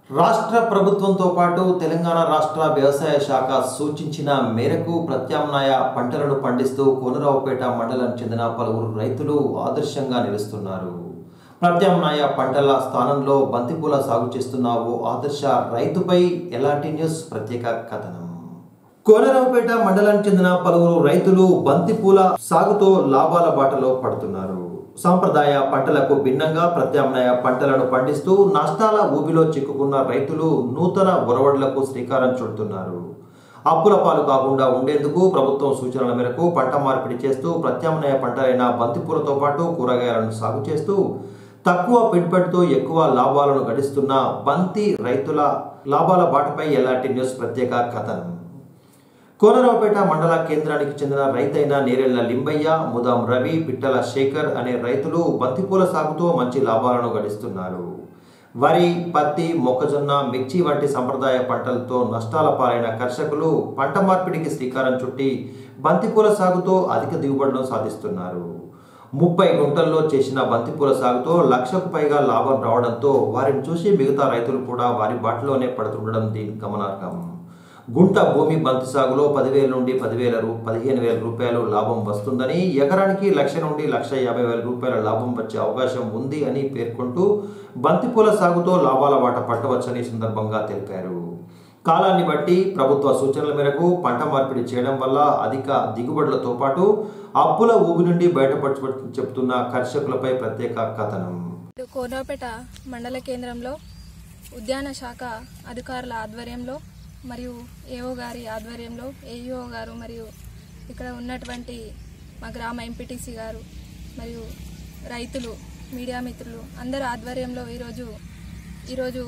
రాష్ట్ర ప్రభుత్వంతో పాటు తెలంగాణ రాష్ట్ర వ్యవసాయ శాఖ సూచించిన మేరకు ప్రత్యామ్నాయ పంటలను పండిస్తూ కోనరావుపేట మండలం చెందిన పలువురు రైతులు ఆదర్శంగా నిలుస్తున్నారు ప్రత్యామ్నాయ పంటల స్థానంలో బంతిపూల సాగు చేస్తున్న ఓ ఆదర్శ రైతుపై ఎలాంటి న్యూస్ ప్రత్యేక కథనం కోనరావుపేట మండలానికి చెందిన పలువురు రైతులు బంతిపూల సాగుతో లాభాల బాటలో పడుతున్నారు సాంప్రదాయ పంటలకు భిన్నంగా ప్రత్యామ్నాయ పంటలను పండిస్తూ నష్టాల ఊబిలో చిక్కుకున్న రైతులు నూతన ఒరవడులకు శ్రీకారం చుడుతున్నారు అప్పుల పాలు కాకుండా ఉండేందుకు ప్రభుత్వం సూచనల మేరకు పంట మార్పిడి చేస్తూ ప్రత్యామ్నాయ పంటలైన బంతిపూలతో పాటు కూరగాయలను సాగు చేస్తూ తక్కువ పెట్టుబడితో ఎక్కువ లాభాలను గడిస్తున్న బంతి రైతుల లాభాల బాటపై ఎలాంటి న్యూస్ ప్రత్యేక కథనం కోనరావుపేట మండల కేంద్రానికి చెందిన రైతైన నేరెళ్ల లింబయ్య ముదాం రవి పిట్టల శేఖర్ అనే రైతులు బంతిపూల సాగుతో మంచి లాభాలను గడిస్తున్నారు వరి పత్తి మొక్కజొన్న మిర్చి వంటి సంప్రదాయ పంటలతో నష్టాల పాలైన కర్షకులు పంట మార్పిడికి శ్రీకారం చుట్టి బంతిపూల సాగుతో అధిక దిగుబడులను సాధిస్తున్నారు ముప్పై గుంటల్లో చేసిన బంతిపూల సాగుతో లక్షకు పైగా లాభం రావడంతో వారిని చూసి మిగతా రైతులు కూడా వారి బాటలోనే పడుతుండడం దీని గమనార్హం గుంట భూమి బంతి సాగులో పదివేల నుండి పదివేల రూ పదిహేను వేల రూపాయలు లాభం వస్తుందని ఎకరానికి లక్ష నుండి లక్ష యాభై వేల రూపాయల లాభం వచ్చే అవకాశం ఉంది అని పేర్కొంటూ బంతిపూల సాగుతో లాభాల వాట పట్టవచ్చని ఈ సందర్భంగా తెలిపారు కాలాన్ని బట్టి ప్రభుత్వ సూచనల మేరకు పంట మార్పిడి చేయడం వల్ల అధిక దిగుబడులతో పాటు అప్పుల ఊబి నుండి బయటపడ చెప్తున్న కర్షకులపై ప్రత్యేక కథనం కోనరావుపేట మండల కేంద్రంలో ఉద్యాన శాఖ అధికారుల ఆధ్వర్యంలో మరియు ఏఓ గారి ఆధ్వర్యంలో ఏఈఓ గారు మరియు ఇక్కడ ఉన్నటువంటి మా గ్రామ ఎంపీటీసీ గారు మరియు రైతులు మీడియా మిత్రులు అందరి ఆధ్వర్యంలో ఈరోజు ఈరోజు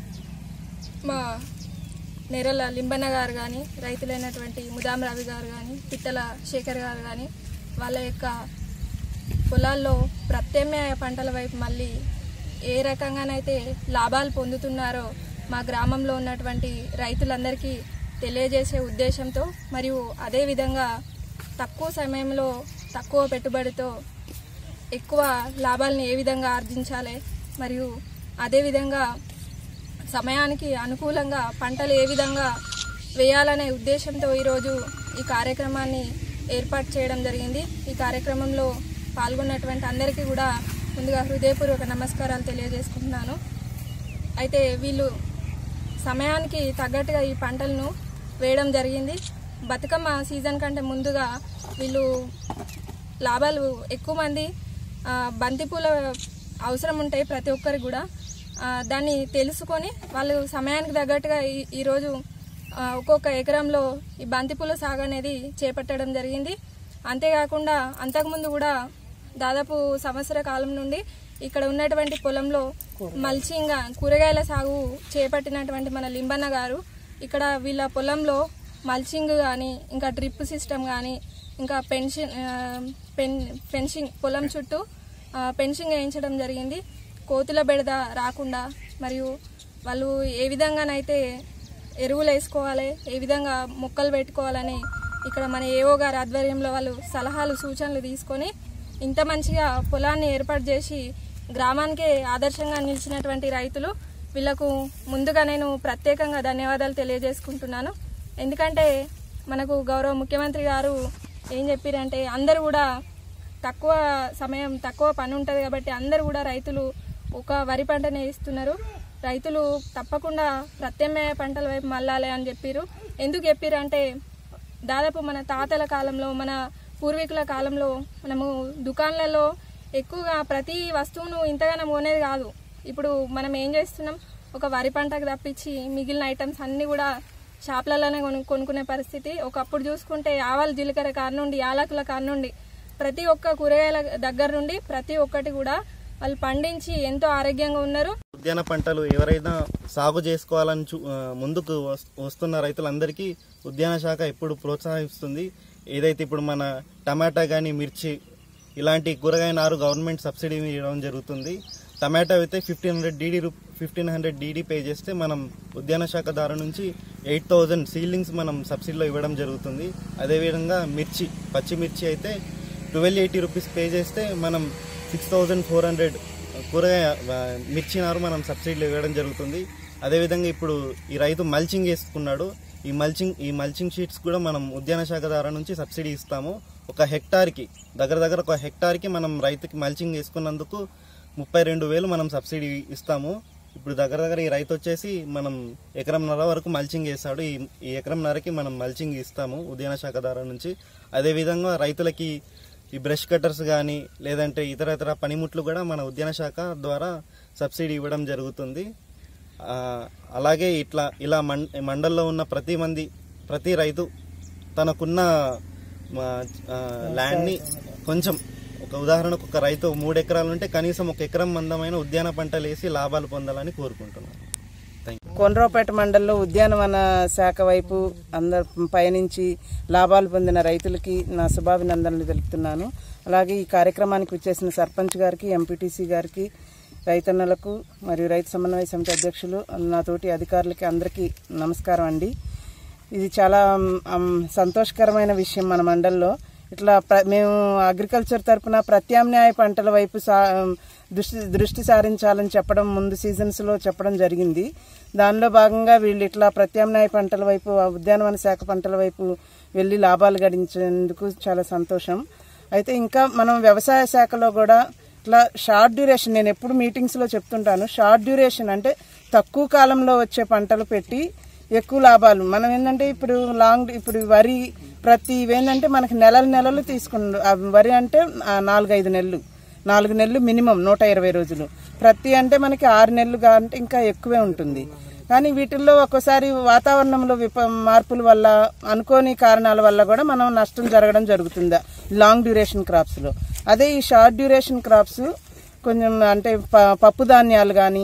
మా నెరల లింబన్న గారు కానీ రైతులైనటువంటి ముదాం రవి గారు కానీ పిట్టల శేఖర్ గారు కానీ వాళ్ళ యొక్క పొలాల్లో ప్రత్యామ్నాయ పంటల వైపు మళ్ళీ ఏ రకంగానైతే లాభాలు పొందుతున్నారో మా గ్రామంలో ఉన్నటువంటి రైతులందరికీ తెలియజేసే ఉద్దేశంతో మరియు అదేవిధంగా తక్కువ సమయంలో తక్కువ పెట్టుబడితో ఎక్కువ లాభాలను ఏ విధంగా ఆర్జించాలి మరియు అదేవిధంగా సమయానికి అనుకూలంగా పంటలు ఏ విధంగా వేయాలనే ఉద్దేశంతో ఈరోజు ఈ కార్యక్రమాన్ని ఏర్పాటు చేయడం జరిగింది ఈ కార్యక్రమంలో పాల్గొన్నటువంటి అందరికీ కూడా ముందుగా హృదయపూర్వక నమస్కారాలు తెలియజేసుకుంటున్నాను అయితే వీళ్ళు సమయానికి తగ్గట్టుగా ఈ పంటలను వేయడం జరిగింది బతుకమ్మ సీజన్ కంటే ముందుగా వీళ్ళు లాభాలు ఎక్కువ మంది ఆ, బంతిపూల అవసరం ఉంటాయి ప్రతి ఒక్కరికి కూడా ఆ, దాన్ని తెలుసుకొని వాళ్ళు సమయానికి తగ్గట్టుగా ఈ- ఈరోజు ఆ, ఒక్కొక్క ఎకరంలో ఈ బంతిపూల సాగు అనేది చేపట్టడం జరిగింది అంతేకాకుండా అంతకుముందు కూడా దాదాపు సంవత్సర కాలం నుండి ఇక్కడ ఉన్నటువంటి పొలంలో మల్చింగ్ కూరగాయల సాగు చేపట్టినటువంటి మన లింబన్న గారు ఇక్కడ వీళ్ళ పొలంలో మల్చింగ్ కానీ ఇంకా డ్రిప్ సిస్టమ్ కానీ ఇంకా పెన్షన్ ఆ, పెన్ ఫెన్సింగ్ పొలం చుట్టూ ఆ, ఫెన్సింగ్ వేయించడం జరిగింది కోతుల బెడద రాకుండా మరియు వాళ్ళు ఏ విధంగానైతే ఎరువులు వేసుకోవాలి ఏ విధంగా మొక్కలు పెట్టుకోవాలని ఇక్కడ మన ఏఓ గారి ఆధ్వర్యంలో వాళ్ళు సలహాలు సూచనలు తీసుకొని ఇంత మంచిగా పొలాన్ని ఏర్పాటు చేసి గ్రామానికే ఆదర్శంగా నిలిచినటువంటి రైతులు వీళ్ళకు ముందుగా నేను ప్రత్యేకంగా ధన్యవాదాలు తెలియజేసుకుంటున్నాను ఎందుకంటే మనకు గౌరవ ముఖ్యమంత్రి గారు ఏం చెప్పారంటే అందరూ కూడా తక్కువ సమయం తక్కువ పని ఉంటుంది కాబట్టి అందరూ కూడా రైతులు ఒక వరి పంటనే ఇస్తున్నారు రైతులు తప్పకుండా ప్రత్యామ్నాయ పంటల వైపు మళ్ళాలి అని చెప్పారు ఎందుకు చెప్పారు అంటే దాదాపు మన తాతల కాలంలో మన పూర్వీకుల కాలంలో మనము దుకాణాలలో ఎక్కువగా ప్రతి వస్తువును ఇంతగానం కొనేది కాదు ఇప్పుడు మనం ఏం చేస్తున్నాం ఒక వరి పంటకు తప్పించి మిగిలిన ఐటమ్స్ అన్నీ కూడా షాప్లలోనే కొను కొనుక్కునే పరిస్థితి ఒకప్పుడు చూసుకుంటే ఆవాల జీలకర్ర కాడ నుండి యాలకుల కాడ నుండి ప్రతి ఒక్క కూరగాయల దగ్గర నుండి ప్రతి ఒక్కటి కూడా వాళ్ళు పండించి ఎంతో ఆరోగ్యంగా ఉన్నారు ఉద్యాన పంటలు ఎవరైనా సాగు చేసుకోవాలని చూ ఆ, ముందుకు వస్- వస్తున్న రైతులందరికీ ఉద్యాన శాఖ ఎప్పుడు ప్రోత్సహిస్తుంది ఏదైతే ఇప్పుడు మన టమాటా కానీ మిర్చి ఇలాంటి కూరగాయ నారు గవర్నమెంట్ సబ్సిడీ ఇవ్వడం జరుగుతుంది టమాటా అయితే fifteen hundred DD fifteen hundred DD pay చేస్తే మనం ఉద్యాన శాఖ ద్వారా నుంచి ఎయిట్ థౌజండ్ సీలింగ్స్ మనం సబ్సిడీలో ఇవ్వడం జరుగుతుంది అదేవిధంగా మిర్చి పచ్చిమిర్చి అయితే ట్వెల్వ్ ఎయిటీ రూపీస్ పే చేస్తే మనం సిక్స్ థౌజండ్ ఫోర్ హండ్రెడ్ కూరగాయ ఆ, మిర్చి నారు మనం సబ్సిడీలు ఇవ్వడం జరుగుతుంది అదేవిధంగా ఇప్పుడు ఈ రైతు మల్చింగ్ వేసుకున్నాడు ఈ మల్చింగ్ ఈ మల్చింగ్ షీట్స్ కూడా మనం ఉద్యాన శాఖ ద్వారా నుంచి సబ్సిడీ ఇస్తాము ఒక హెక్టార్కి దగ్గర దగ్గర ఒక హెక్టార్కి మనం రైతుకి మల్చింగ్ వేసుకున్నందుకు ముప్పై రెండు వేలు మనం సబ్సిడీ ఇస్తాము ఇప్పుడు దగ్గర దగ్గర ఈ రైతు వచ్చేసి మనం ఎకరంన్నర వరకు మల్చింగ్ వేస్తాడు ఈ ఈ ఎకరంన్నరకి మనం మల్చింగ్ ఇస్తాము ఉద్యాన శాఖ ద్వారా నుంచి అదేవిధంగా రైతులకి ఈ బ్రష్ కట్టర్స్ కానీ లేదంటే ఇతర ఇతర పనిముట్లు కూడా మన ఉద్యాన శాఖ ద్వారా సబ్సిడీ ఇవ్వడం జరుగుతుంది ఆ, అలాగే ఇట్లా ఇలా మం మండల్లో ఉన్న ప్రతి మంది ప్రతి రైతు తనకున్న మా, ఆ, ల్యాండ్ని కొంచెం ఒక ఉదాహరణకు ఒక రైతు మూడు ఎకరాలు ఉంటే కనీసం ఒక ఎకరం మందమైన ఉద్యాన పంటలు వేసి లాభాలు పొందాలని కోరుకుంటున్నాను థ్యాంక్ యూ కొండ్రావుపేట మండలంలో ఉద్యానవన శాఖ వైపు అందరు పయనించి లాభాలు పొందిన రైతులకి నా శుభాభినందనలు తెలుపుతున్నాను అలాగే ఈ కార్యక్రమానికి వచ్చేసిన సర్పంచ్ గారికి ఎంపీటీసీ గారికి రైతన్నలకు మరియు రైతు సమన్వయ సమితి అధ్యక్షులు నాతోటి అధికారులకి అందరికీ నమస్కారం అండి ఇది చాలా మ్, సంతోషకరమైన విషయం మన మండల్లో ఇట్లా ప్ర- మేము అగ్రికల్చర్ తరపున ప్రత్యామ్నాయ పంటల వైపు సా దృష్టి దృష్టి సారించాలని చెప్పడం ముందు సీజన్స్ లో చెప్పడం జరిగింది దానిలో భాగంగా వీళ్ళు ఇట్లా ప్రత్యామ్నాయ పంటల వైపు ఆ ఉద్యానవన శాఖ పంటల వైపు వెళ్లి లాభాలు గడించేందుకు చాలా సంతోషం అయితే ఇంకా మనం వ్యవసాయ శాఖలో కూడా ఇట్లా షార్ట్ డ్యూరేషన్ నేను ఎప్పుడు మీటింగ్స్ లో చెప్తుంటాను షార్ట్ డ్యూరేషన్ అంటే తక్కువ కాలంలో వచ్చే పంటలు పెట్టి ఎక్కువ లాభాలు మనం ఏంటంటే ఇప్పుడు లాంగ్ ఇప్పుడు వరి ప్రతి ఇవేంటంటే మనకి నెలలు నెలలు తీసుకున్న వరి అంటే ఆ, నాలుగైదు నెలలు నాలుగు నెలలు మినిమం నూట ఇరవై రోజులు ప్రతి అంటే మనకి ఆరు నెలలు అంటే ఇంకా ఎక్కువే ఉంటుంది కానీ వీటిల్లో ఒక్కోసారి వాతావరణంలో విప మార్పుల వల్ల అనుకోని కారణాల వల్ల కూడా మనం నష్టం జరగడం జరుగుతుంది లాంగ్ డ్యూరేషన్ క్రాప్స్ లో అదే ఈ షార్ట్ డ్యూరేషన్ క్రాప్స్ కొంచెం అంటే ప- పప్పు ధాన్యాలు కానీ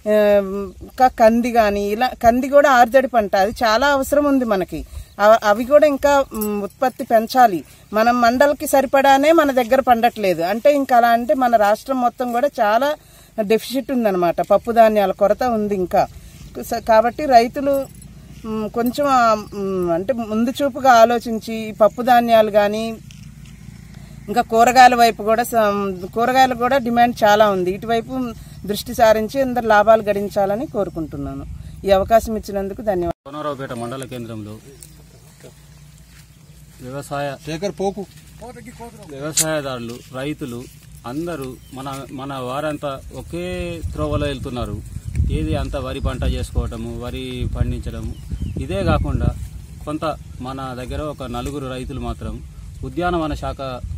ఇంకా కంది కానీ ఇలా కంది కూడా ఆరుదడి పంట అది చాలా అవసరం ఉంది మనకి అవ- అవి కూడా ఇంకా మ్, ఉత్పత్తి పెంచాలి మనం మండలకి సరిపడానే మన దగ్గర పండట్లేదు అంటే ఇంకా అలా అంటే మన రాష్ట్రం మొత్తం కూడా చాలా డెఫిసిట్ ఉందన్నమాట పప్పు ధాన్యాల కొరత ఉంది ఇంకా స- కాబట్టి రైతులు మ్, కొంచెం ఆ, మ్, అంటే ముందు చూపుగా ఆలోచించి ఈ పప్పు ధాన్యాలు కానీ ఇంకా కూరగాయల వైపు కూడా స- కూరగాయలు కూడా డిమాండ్ చాలా ఉంది ఇటువైపు దృష్టి సారించి అందరు లాభాలు గడించాలని కోరుకుంటున్నాను ఈ అవకాశం ఇచ్చినందుకు ధన్యవాదాలు కోనరావుపేట మండల కేంద్రంలో వ్యవసాయ శేఖర్ పోకు వ్యవసాయదారులు రైతులు అందరూ మన మన వారంతా ఒకే త్రోవలో వెళ్తున్నారు ఏది అంత వరి పంట చేసుకోవటము వరి పండించడము ఇదే కాకుండా కొంత మన దగ్గర ఒక నలుగురు రైతులు మాత్రం ఉద్యానవన శాఖ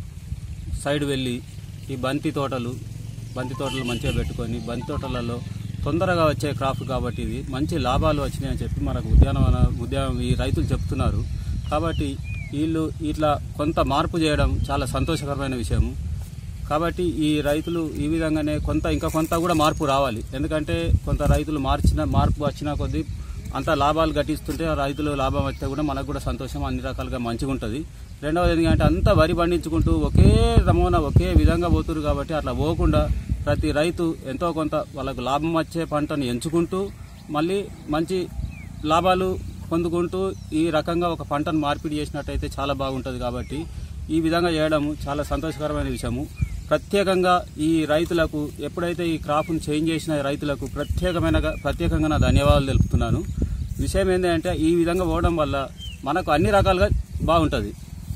సైడ్ వెళ్ళి ఈ బంతి తోటలు బంతి తోటలు మంచిగా పెట్టుకొని బంతి తోటలలో తొందరగా వచ్చే క్రాప్ కాబట్టి ఇది మంచి లాభాలు వచ్చినాయని చెప్పి మనకు ఉద్యానవన ఉద్యాన ఈ రైతులు చెప్తున్నారు కాబట్టి వీళ్ళు ఇట్లా కొంత మార్పు చేయడం చాలా సంతోషకరమైన విషయం కాబట్టి ఈ రైతులు ఈ విధంగానే కొంత ఇంకా కొంత కూడా మార్పు రావాలి ఎందుకంటే కొంత రైతులు మార్చిన మార్పు వచ్చిన కొద్దీ అంత లాభాలు గట్టిస్తుంటే ఆ రైతులు లాభం వస్తే కూడా మనకు కూడా సంతోషం అన్ని రకాలుగా మంచిగా ఉంటుంది రెండవది ఎందుకంటే అంతా వరి పండించుకుంటూ ఒకే నమూనా ఒకే విధంగా పోతురు కాబట్టి అట్లా పోకుండా ప్రతి రైతు ఎంతో కొంత వాళ్ళకు లాభం వచ్చే పంటను ఎంచుకుంటూ మళ్ళీ మంచి లాభాలు పొందుకుంటూ ఈ రకంగా ఒక పంటను మార్పిడి చేసినట్టయితే చాలా బాగుంటుంది కాబట్టి ఈ విధంగా చేయడం చాలా సంతోషకరమైన విషయము ప్రత్యేకంగా ఈ రైతులకు ఎప్పుడైతే ఈ క్రాప్ను చేంజ్ చేసిన రైతులకు ప్రత్యేకమైన ప్రత్యేకంగా నా ధన్యవాదాలు తెలుపుతున్నాను విషయం ఏంటంటే ఈ విధంగా పోవడం వల్ల మనకు అన్ని రకాలుగా బాగుంటుంది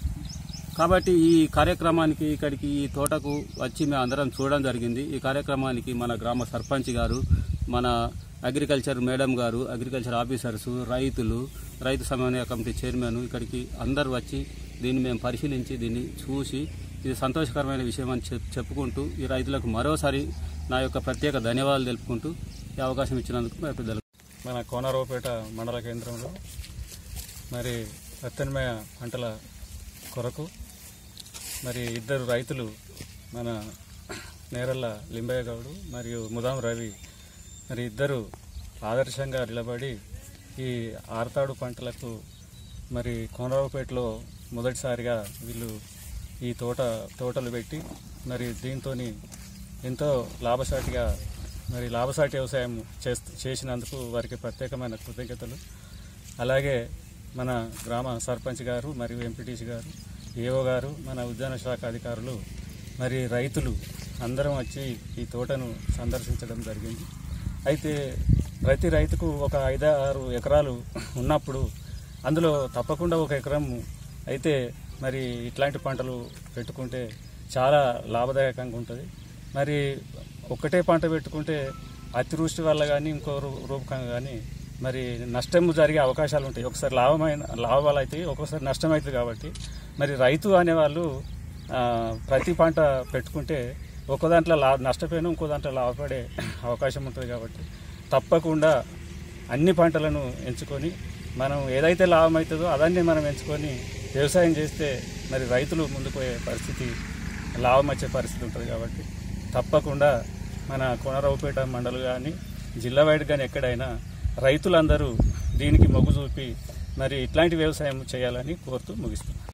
కాబట్టి ఈ కార్యక్రమానికి ఇక్కడికి ఈ తోటకు వచ్చి మేము అందరం చూడడం జరిగింది ఈ కార్యక్రమానికి మన గ్రామ సర్పంచ్ గారు మన అగ్రికల్చర్ మేడం గారు అగ్రికల్చర్ ఆఫీసర్స్ రైతులు రైతు సమన్వయ కమిటీ చైర్మన్ ఇక్కడికి అందరు వచ్చి దీన్ని మేము పరిశీలించి దీన్ని చూసి ఇది సంతోషకరమైన విషయం అని చెప్- చెప్పుకుంటూ ఈ రైతులకు మరోసారి నా యొక్క ప్రత్యేక ధన్యవాదాలు తెలుపుకుంటూ ఈ అవకాశం ఇచ్చినందుకు మా పెద్దలకు మన కోనరావుపేట మండల కేంద్రంలో మరి ప్రత్యామ్నాయ పంటల కొరకు మరి ఇద్దరు రైతులు మన నేరల్ల లింబయ్య గౌడు మరియు ముదాం రవి మరి ఇద్దరు ఆదర్శంగా నిలబడి ఈ ఆర్తాడు పంటలకు మరి కోనరావుపేటలో మొదటిసారిగా వీళ్ళు ఈ తోట తోటలు పెట్టి మరి దీంతో ఎంతో లాభసాటిగా మరి లాభసాటి వ్యవసాయం చేస్తూ చేసినందుకు వారికి ప్రత్యేకమైన కృతజ్ఞతలు అలాగే మన గ్రామ సర్పంచ్ గారు మరియు ఎంపీటీసీ గారు ఏఓ గారు మన ఉద్యాన శాఖ అధికారులు మరి రైతులు అందరం వచ్చి ఈ తోటను సందర్శించడం జరిగింది అయితే ప్రతి రైతుకు ఒక ఐదారు ఎకరాలు ఉన్నప్పుడు అందులో తప్పకుండా ఒక ఎకరం అయితే మరి ఇట్లాంటి పంటలు పెట్టుకుంటే చాలా లాభదాయకంగా ఉంటుంది మరి ఒక్కటే పంట పెట్టుకుంటే అతివృష్టి వల్ల కానీ ఇంకో రూ- రూపకంగా కానీ మరి నష్టం జరిగే అవకాశాలు ఉంటాయి ఒకసారి లాభమైన లాభాలు అవుతాయి ఒక్కొక్కసారి నష్టం అవుతుంది కాబట్టి మరి రైతు అనేవాళ్ళు ఆ, ప్రతి పంట పెట్టుకుంటే ఒక్కో దాంట్లో లా నష్టపోయినా ఇంకో దాంట్లో లాభపడే అవకాశం ఉంటుంది కాబట్టి తప్పకుండా అన్ని పంటలను ఎంచుకొని మనం ఏదైతే లాభం అవుతుందో అదాన్ని మనం ఎంచుకొని వ్యవసాయం చేస్తే మరి రైతులు ముందుకు పోయే పరిస్థితి లాభం వచ్చే పరిస్థితి ఉంటుంది కాబట్టి తప్పకుండా మన కొనరావుపేట మండలం కానీ జిల్లా వైడ్ కానీ ఎక్కడైనా రైతులందరూ దీనికి మొగ్గు చూపి మరి ఇట్లాంటి వ్యవసాయం చేయాలని కోరుతూ ముగిస్తున్నాను